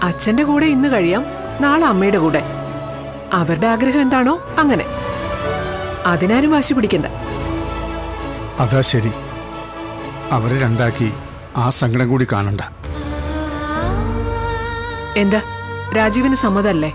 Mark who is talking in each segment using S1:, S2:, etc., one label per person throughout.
S1: അച്ഛന്റെ കൂടെ ഇന്ന് കഴിയാം നാളെ അമ്മയുടെ കൂടെ അവരുടെ ആഗ്രഹം എന്താണോ അങ്ങനെ അതിനാരും വാശി പിടിക്കണ്ട
S2: അതാ ശരി അവരെ രണ്ടാക്കി ആ സങ്കടം കൂടി കാണണ്ട
S1: എന്താ രാജീവിന് സമ്മതല്ലേ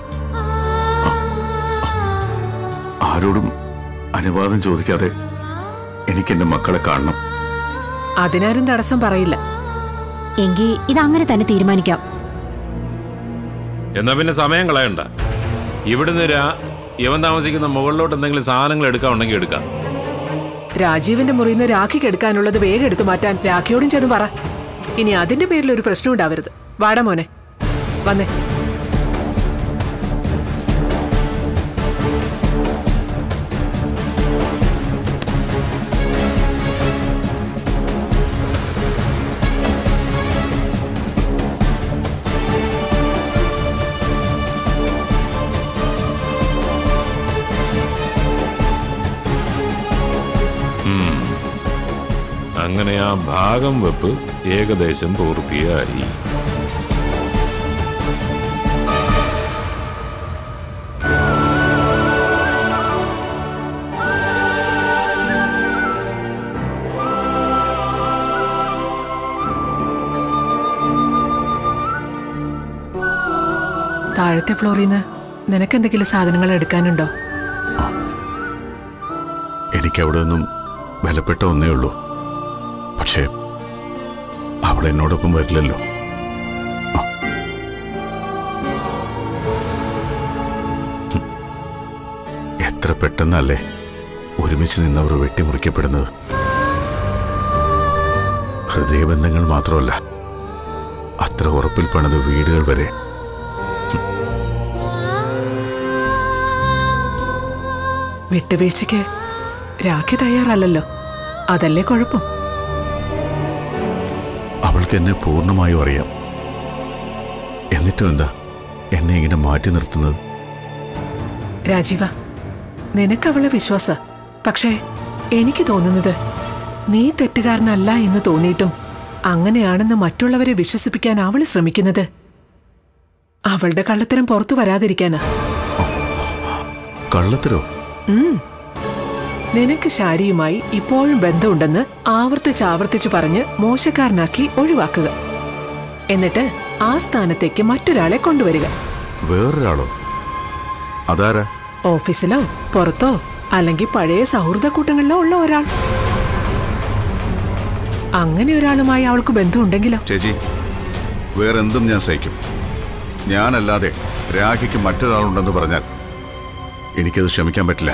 S3: ആരോടും അനുവാദം ചോദിക്കാതെ എനിക്ക് എന്റെ മക്കളെ കാണണം
S1: അതിനാരും തടസ്സം പറയില്ല
S4: എങ്കിൽ ഇതങ്ങനെ തന്നെ തീരുമാനിക്കാം
S5: എന്നാ പിന്നെ സമയം കളയണ്ട ഇവിടുന്ന് രാ ഇവൻ താമസിക്കുന്ന മുകളിലോട്ട് എന്തെങ്കിലും സാധനങ്ങൾ എടുക്കാനുണ്ടെങ്കിൽ എടുക്കാം
S1: രാജീവിന്റെ മുറിയിൽ നിന്ന് രാഖിക്ക് എടുക്കാനുള്ളത് വേഗം എടുത്തു മാറ്റാൻ രാഖിയോടും ചെന്ന് പറ ഇനി അതിന്റെ പേരിൽ ഒരു പ്രശ്നം ഉണ്ടാവരുത് വാടാ മോനെ വന്നേ
S5: അങ്ങനെ ആ ഭാഗം വെപ്പ് ഏകദേശം പൂർത്തിയായി
S1: താഴത്തെ ഫ്ലോറിൽ നിന്ന് നിനക്കെന്തെങ്കിലും സാധനങ്ങൾ എടുക്കാനുണ്ടോ
S3: എനിക്ക് അവിടെ നിന്നും വിലപ്പെട്ട ഒന്നേ ഉള്ളൂ പക്ഷേ അവൾ എന്നോടൊപ്പം വരില്ലല്ലോ ആ. ഹും. എത്ര പെട്ടെന്നല്ലേ ഒരുമിച്ച് നിന്നവർ വെട്ടിമുറിക്കപ്പെടുന്നത് ഹൃദയബന്ധങ്ങൾ മാത്രമല്ല അത്ര ഉറപ്പിൽ പണിത വീടുകൾ വരെ
S1: വിട്ടുവീഴ്ചയ്ക്ക് രാഖി തയ്യാറല്ലല്ലോ അതല്ലേ കുഴപ്പം
S3: അവൾക്ക് എന്നെ പൂർണ്ണമായും അറിയാം എന്നിട്ടും എന്താ എന്നെ ഇങ്ങനെ മാറ്റി നിർത്തുന്നത്
S1: രാജീവ നിനക്ക് അവളെ വിശ്വാസ പക്ഷേ എനിക്ക് തോന്നുന്നത് നീ തെറ്റുകാരനല്ല എന്ന് തോന്നിയിട്ടും അങ്ങനെയാണെന്ന് മറ്റുള്ളവരെ വിശ്വസിപ്പിക്കാൻ അവൾ ശ്രമിക്കുന്നത് അവളുടെ കള്ളത്തരം പുറത്തു വരാതിരിക്കാനാ
S3: കള്ളത്തരോ
S1: ഉം. നിനക്ക് ശാരിയുമായി ഇപ്പോഴും ബന്ധമുണ്ടെന്ന് ആവർത്തിച്ച് ആവർത്തിച്ച് പറഞ്ഞ് മോശക്കാരനാക്കി ഒഴിവാക്കുക എന്നിട്ട് ആ സ്ഥാനത്തേക്ക് മറ്റൊരാളെ കൊണ്ടുവരിക
S3: വേറൊരാളോ അതാരാ
S1: ഓഫീസിലോ പുറത്തോ അല്ലെങ്കിൽ പഴയ സൗഹൃദ കൂട്ടങ്ങളിലോ ഉള്ള ഒരാൾ അങ്ങനെ ഒരാളുമായി അവൾക്ക് ബന്ധമുണ്ടെങ്കിലോ
S3: ചേച്ചി വേറെന്തും ഞാൻ സഹിക്കും ഞാനല്ലാതെ രാഖിക്ക് മറ്റൊരാളുണ്ടെന്ന് പറഞ്ഞാൽ എനിക്കത് ക്ഷമിക്കാൻ പറ്റില്ല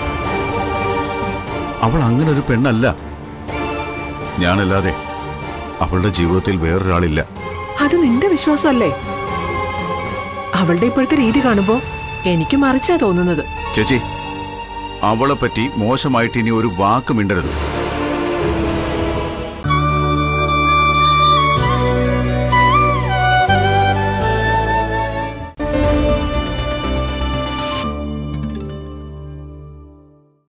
S3: അവൾ അങ്ങനെ ഒരു പെണ്ണല്ല ഞാനല്ലാതെ അവളുടെ ജീവിതത്തിൽ വേറൊരാളില്ല
S1: അത് നിന്റെ വിശ്വാസമല്ലേ അവളുടെ ഇപ്പോഴത്തെ രീതി കാണുമ്പോ എനിക്ക് മറിച്ചാ തോന്നുന്നത്
S3: ചേച്ചി അവളെ പറ്റി മോശമായിട്ട് ഇനി ഒരു വാക്ക് മിണ്ടരുത്